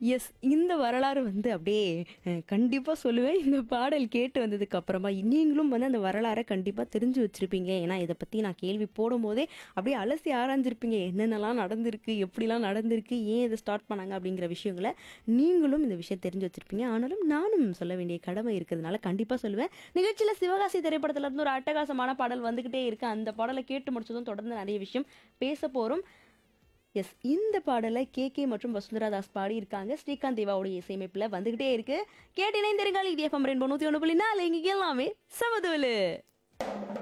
S இந்த வரலாறு வந்து அப்படியே அஹ், கண்டிப்பா சொல்லுவேன் இந்த பாடல் கேட்டு வந்ததுக்கு அப்புறமா நீங்களும் வந்து அந்த வரலாறை கண்டிப்பா தெரிஞ்சு வச்சிருப்பீங்க ஏன்னா இதை பத்தி நான் கேள்வி போடும்போதே அப்படியே அலசி ஆராய்ஞ்சிருப்பீங்க என்னென்னலாம் நடந்திருக்கு எப்படிலாம் நடந்திருக்கு ஏன் இதை ஸ்டார்ட் பண்ணாங்க அப்படிங்கிற விஷயங்களை நீங்களும் இந்த விஷயம் தெரிஞ்சு வச்சிருப்பீங்க ஆனாலும் நானும் சொல்ல வேண்டிய கடமை இருக்கிறதுனால கண்டிப்பா சொல்லுவேன் நிகழ்ச்சியில சிவகாசி திரைப்படத்துல இருந்து ஒரு அட்டகாசமான பாடல் வந்துகிட்டே இருக்கு அந்த பாடலை கேட்டு முடிச்சதும் தொடர்ந்து நிறைய விஷயம் பேச போறோம் எஸ் இந்த பாடலை கே கே மற்றும் வசுந்தரா தாஸ் பாடி இருக்காங்க ஸ்ரீகாந்த் தேவாவுடைய இசையமைப்புல வந்துகிட்டே இருக்கு கேட்டு இணைந்திருங்கள் இது எஃப்எம் ரெண்டு நூத்தி ஒன்று புள்ளி நாலு இங்க எல்லாமே சமதுவலு